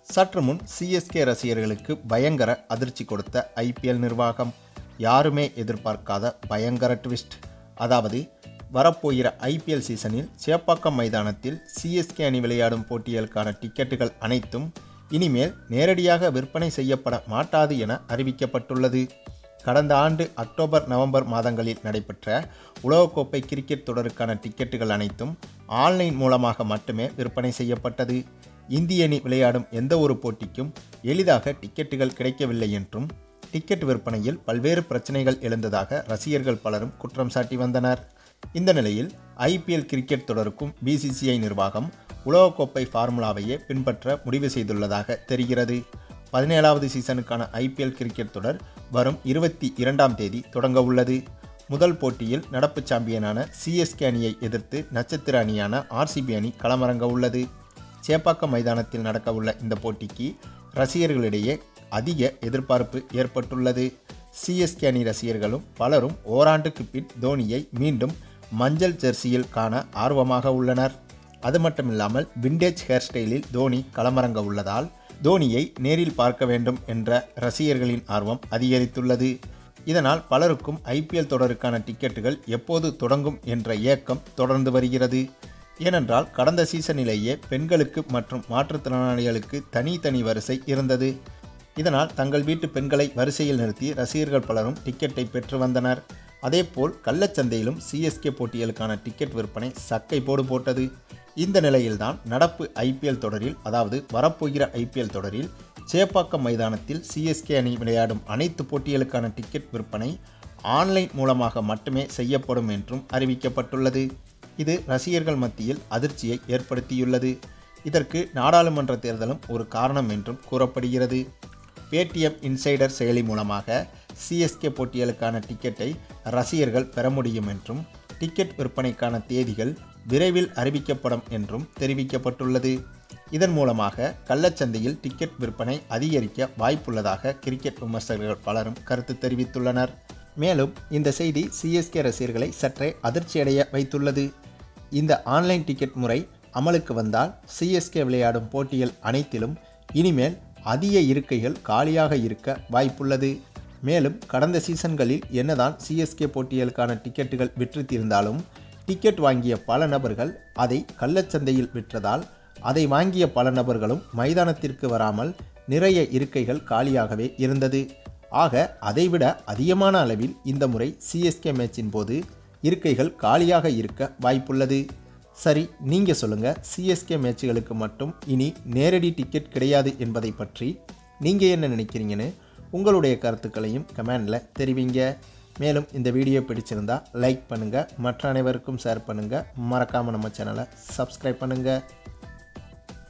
சற்று முன் சிஎஸ்கே ரசிகர்களுக்கு பயங்கர அதிர்ச்சி கொடுத்த ஐபிஎல் நிர்வாகம் யாருமே எதிர்பார்க்காத பயங்கர ட்விஸ்ட் அதாவது வரப்போகிற ஐபிஎல் சீசனில் சேப்பாக்கம் மைதானத்தில் சிஎஸ்கே அணி விளையாடும் போட்டிகளுக்கான டிக்கெட்டுகள் அனைத்தும் இனிமேல் நேரடியாக விற்பனை செய்யப்பட மாட்டாது என அறிவிக்கப்பட்டுள்ளது கடந்த ஆண்டு அக்டோபர் நவம்பர் மாதங்களில் நடைபெற்ற உலகக்கோப்பை கிரிக்கெட் தொடருக்கான டிக்கெட்டுகள் அனைத்தும் ஆன்லைன் மூலமாக மட்டுமே விற்பனை செய்யப்பட்டது இந்திய அணி விளையாடும் எந்த ஒரு போட்டிக்கும் எளிதாக டிக்கெட்டுகள் கிடைக்கவில்லை என்றும் டிக்கெட் விற்பனையில் பல்வேறு பிரச்சனைகள் எழுந்ததாக ரசிகர்கள் பலரும் குற்றம் சாட்டி வந்தனர் இந்த நிலையில் ஐபிஎல் கிரிக்கெட் தொடருக்கும் பிசிசிஐ நிர்வாகம் உலகக்கோப்பை ஃபார்முலாவையே பின்பற்ற முடிவு செய்துள்ளதாக தெரிகிறது பதினேழாவது சீசனுக்கான ஐபிஎல் கிரிக்கெட் தொடர் வரும் இருபத்தி இரண்டாம் தேதி தொடங்க உள்ளது முதல் போட்டியில் நடப்பு சாம்பியனான சிஎஸ்கே அணியை எதிர்த்து நட்சத்திர அணியான ஆர்சிபி அணி களமிறங்க உள்ளது சேப்பாக்கம் மைதானத்தில் நடக்கவுள்ள இந்த போட்டிக்கு ரசிகர்களிடையே அதிக எதிர்பார்ப்பு ஏற்பட்டுள்ளது சிஎஸ்கே அணி ரசிகர்களும் பலரும் ஓராண்டுக்கு பின் தோனியை மீண்டும் மஞ்சள் ஜெர்சியில் காண ஆர்வமாக உள்ளனர் அது மட்டுமில்லாமல் விண்டேஜ் ஹேர் ஸ்டைலில் தோனி களமிறங்க உள்ளதால் தோனியை நேரில் பார்க்க வேண்டும் என்ற ரசிகர்களின் ஆர்வம் அதிகரித்துள்ளது இதனால் பலருக்கும் ஐபிஎல் தொடருக்கான டிக்கெட்டுகள் எப்போது தொடங்கும் என்ற ஏக்கம் தொடர்ந்து வருகிறது ஏனென்றால் கடந்த சீசனிலேயே பெண்களுக்கு மற்றும் மாற்றுத்திறனாளிகளுக்கு தனித்தனி வரிசை இருந்தது இதனால் தங்கள் வீட்டு பெண்களை வரிசையில் நிறுத்தி ரசிகர்கள் பலரும் டிக்கெட்டை பெற்று வந்தனர் அதேபோல் கள்ளச்சந்தையிலும் சிஎஸ்கே போட்டிகளுக்கான டிக்கெட் விற்பனை சக்கை போடு போட்டது இந்த நிலையில்தான் நடப்பு ஐபிஎல் தொடரில் அதாவது வரப்போகிற ஐபிஎல் தொடரில் சேப்பாக்கம் மைதானத்தில் சிஎஸ்கே அணி விளையாடும் அனைத்து போட்டிகளுக்கான டிக்கெட் விற்பனை ஆன்லைன் மூலமாக மட்டுமே செய்யப்படும் என்றும் அறிவிக்கப்பட்டுள்ளது இது ரசிகர்கள் மத்தியில் அதிர்ச்சியை ஏற்படுத்தியுள்ளது இதற்கு நாடாளுமன்ற தேர்தலும் ஒரு காரணம் என்றும் கூறப்படுகிறது பேடிஎம் இன்சைடர் செயலி மூலமாக சிஎஸ்கே போட்டிகளுக்கான டிக்கெட்டை ரசிகர்கள் பெற முடியும் என்றும் டிக்கெட் விற்பனைக்கான தேதிகள் விரைவில் அறிவிக்கப்படும் என்றும் தெரிவிக்கப்பட்டுள்ளது இதன் மூலமாக கள்ளச்சந்தையில் டிக்கெட் விற்பனை அதிகரிக்க வாய்ப்புள்ளதாக கிரிக்கெட் விமர்சகர்கள் பலரும் கருத்து தெரிவித்துள்ளனர் மேலும் இந்த செய்தி சிஎஸ்கே ரசிகர்களை சற்றே அதிர்ச்சியடைய வைத்துள்ளது இந்த ஆன்லைன் டிக்கெட் முறை அமலுக்கு வந்தால் சிஎஸ்கே விளையாடும் போட்டிகள் அனைத்திலும் இனிமேல் அதிக இருக்கைகள் காலியாக இருக்க வாய்ப்புள்ளது மேலும் கடந்த சீசன்களில் என்னதான் சிஎஸ்கே போட்டிகளுக்கான டிக்கெட்டுகள் விற்று தீர்ந்தாலும் டிக்கெட் வாங்கிய பல நபர்கள் அதை கள்ளச்சந்தையில் விற்றதால் அதை வாங்கிய பல நபர்களும் மைதானத்திற்கு வராமல் நிறைய இருக்கைகள் காலியாகவே இருந்தது ஆக அதைவிட அதிகமான அளவில் இந்த முறை சிஎஸ்கே மேட்சின் போது இருக்கைகள் காலியாக இருக்க வாய்ப்புள்ளது சரி நீங்கள் சொல்லுங்கள் சிஎஸ்கே மேட்சுகளுக்கு மட்டும் இனி நேரடி டிக்கெட் கிடையாது என்பதை பற்றி நீங்கள் என்ன நினைக்கிறீங்கன்னு உங்களுடைய கருத்துக்களையும் கமெண்டில் தெரிவிங்க மேலும் இந்த வீடியோ பிடிச்சிருந்தா லைக் பண்ணுங்கள் மற்ற அனைவருக்கும் ஷேர் பண்ணுங்கள் மறக்காமல் நம்ம சேனலை சப்ஸ்கிரைப் பண்ணுங்கள்